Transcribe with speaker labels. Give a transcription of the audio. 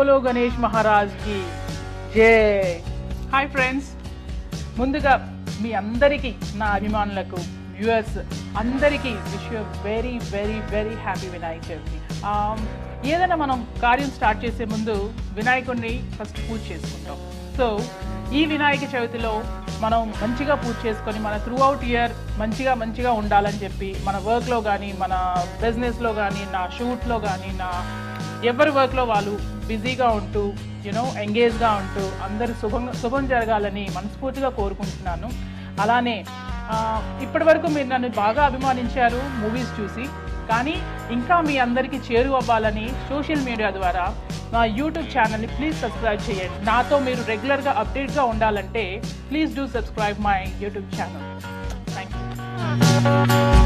Speaker 1: బోలో గణేష్ మహారాజ్ కి జై హాయ్ ఫ్రెండ్స్ ముందుగా మీ అందరికీ నా అభిమానులకు వ్యూవర్స్ అందరికీ wish you very very very happy Vinayaka Chavithi Um, ఏదైనా మనం కార్యం స్టార్ట్ చేసే ముందు వినాయకుడిని ఫస్ట్ పూజ చేసుకుంటాం సో ఈ వినాయక చవితిలో మనం మంచిగా పూజ చేసుకొని మన త్రూ అవుట్ ఇయర్ మంచిగా మంచిగా ఉండాలని చెప్పి మన వర్క్లో కానీ మన బిజినెస్లో కానీ నా షూట్లో కానీ నా ఎవరి వర్క్లో వాళ్ళు బిజీగా ఉంటూ యూనో ఎంగేజ్గా ఉంటూ అందరూ శుభం శుభం జరగాలని మనస్ఫూర్తిగా కోరుకుంటున్నాను అలానే ఆ, ఇప్పటి వరకు మీరు నన్ను బాగా అభిమానించారు మూవీస్ చూసి కానీ ఇంకా మీ అందరికీ చేరువ అవ్వాలని సోషల్ మీడియా ద్వారా నా యూట్యూబ్ ఛానల్ని ప్లీజ్ సబ్స్క్రైబ్ చేయండి నాతో మీరు రెగ్యులర్గా అప్డేట్గా ఉండాలంటే please do subscribe my YouTube channel thank you